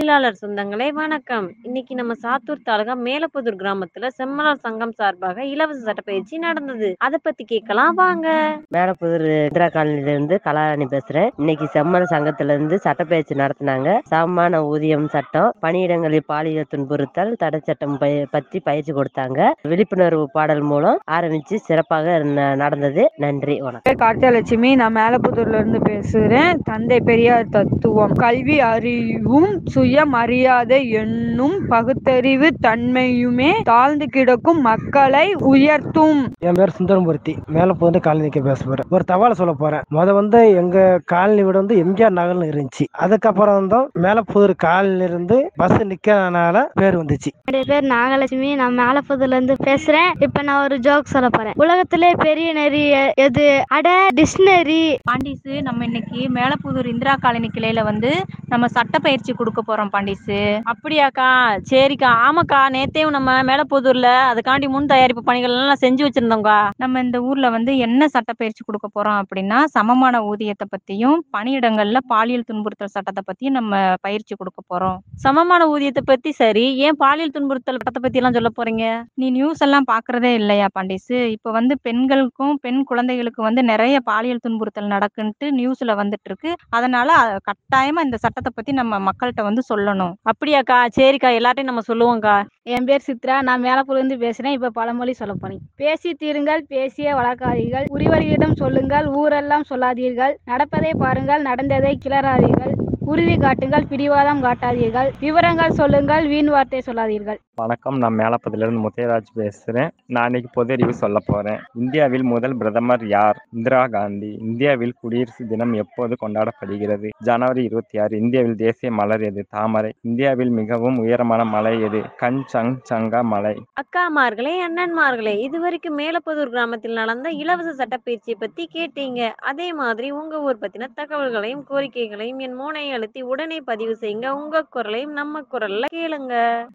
தொழிலாளர் சொந்தங்களே வணக்கம் இன்னைக்கு நம்ம சாத்தூர் தாலுகா மேலப்புதூர் கிராமத்துல செம்மலர் சங்கம் சார்பாக இலவச சட்டப்பயிற்சி நடந்தது அதை பத்தி கேட்கலாம் வாங்க மேலப்புதூர் இந்திரா காலனில இருந்து கலாராணி பேசுறேன் இன்னைக்கு செம்மல சங்கத்துல இருந்து சட்டப்பயிற்சி நடத்தினாங்க சமமான ஊதியம் சட்டம் பணியிடங்களில் பாலியல் துன்புறுத்தல் தடை சட்டம் பய- பத்தி பயிற்சி கொடுத்தாங்க விழிப்புணர்வு பாடல் மூலம் ஆரம்பிச்சு சிறப்பாக ந- நடந்தது நன்றி வணக்கம் பேர் கார்த்தியலட்சுமி நான் மேலப்புதூர்ல இருந்து பேசுறேன் தந்தை பெரியார் தத்துவம் கல்வி அறிவும் சுயமரியாதை என்னும் பகுத்தறிவு தன்மையுமே தாழ்ந்து கிடக்கும் மக்களை உயர்த்தும் என் பேர் சுந்தரமூர்த்தி மேலே போந்து காலனிக்கு பேச போறேன் ஒரு தகவலை சொல்ல போறேன் முத வந்து எங்க காலனி வீடு வந்து எம்ஜிஆர் நகர்னு இருந்துச்சு அதுக்கப்புறம் தான் மேலப்புதூர் காலனில இருந்து பஸ் நிக்கிறதுனால பேர் வந்துச்சு என்னுடைய பேர் நாகலட்சுமி நான் மேலப்புதுல இருந்து பேசுறேன் இப்ப நான் ஒரு ஜோக் சொல்ல போறேன் உலகத்திலே பெரிய நெறி எ- எது அட டிக்ஷனரி பாண்டிஸு நம்ம இன்னைக்கு மேலப்புதூர் இந்திரா காலனி கிளையில வந்து நம்ம சட்டப்பயிற்சி கொடுக்க போறோம் பாண்டிஸு அப்படியாக்கா சரிக்கா ஆமாக்கா நேத்தையும் நம்ம மேலப்புதூர்ல அதுக்காண்டி முன் தயாரிப்பு பணிகள் எல்லாம் செஞ்சு வச்சிருந்தோம்க்கா நம்ம இந்த ஊர்ல வந்து என்ன சட்டப்பயிற்சி கொடுக்க போறோம் அப்படின்னா சமமான ஊதியத்தை பத்தியும் பணியிடங்கள்ல பாலியல் துன்புறுத்தல் சட்டத்தை பத்தியும் நம்ம பயிற்சி கொடுக்க போறோம் சமமான ஊதியத்தை பத்தி சரி ஏன் பாலியல் துன்புறுத்தல் சட்டத்தை பத்தி எல்லாம் சொல்ல போறீங்க நீ நியூஸ் எல்லாம் பாக்குறதே இல்லையா பாண்டிஸு இப்ப வந்து பெண்களுக்கும் பெண் குழந்தைகளுக்கு வந்து நிறைய பாலியல் துன்புறுத்தல் நடக்குன்ட்டு நியூஸ்ல வந்துட்டு இருக்கு அதனால அஹ், கட்டாயமா இந்த சட்டத்தை பத்தி நம்ம மக்கள்கிட்ட வந்து சொல்லணும் அப்படியாக்கா சரிக்கா எல்லார்ட்டையும் நம்ம சொல்லுவோம்க்கா என் பேர் சித்ரா நான் மேலப்புல இருந்து பேசுறேன் இப்ப பழமொழி சொல்ல போறேன் பேசி தீருங்கள் பேசிய வளர்க்காதீர்கள் உரிவரியிடம் சொல்லுங்கள் ஊரெல்லாம் சொல்லாதீர்கள் நடப்பதை பாருங்கள் நடந்ததை கிளறாதீர்கள் உறுதி காட்டுங்கள் பிடிவாதம் காட்டாதீர்கள் விவரங்கள் சொல்லுங்கள் வீண் வார்த்தை சொல்லாதீர்கள் வணக்கம் நான் மேலப்பதிலிருந்து முத்தையராஜ் பேசுகிறேன் நான் இன்னைக்கு பொது அறிவு சொல்ல போகிறேன் இந்தியாவில் முதல் பிரதமர் யார் இந்திரா காந்தி இந்தியாவில் குடியரசு தினம் எப்போது கொண்டாடப்படுகிறது ஜனவரி இருபத்தி ஆறு இந்தியாவில் தேசிய மலர் எது தாமரை இந்தியாவில் மிகவும் உயரமான மலை எது கஞ்சங் சங்கா மலை அக்காமார்களே அண்ணன்மார்களே இதுவரைக்கும் மேலப்புதூர் கிராமத்தில் நடந்த இலவச சட்டப்பயிற்சியை பத்தி கேட்டீங்க அதே மாதிரி உங்க ஊர் பத்தின தகவல்களையும் கோரிக்கைகளையும் என் மோனை அழுத்தி உடனே பதிவு செய்யுங்க உங்க குரலையும் நம்ம குரல்ல கேளுங்க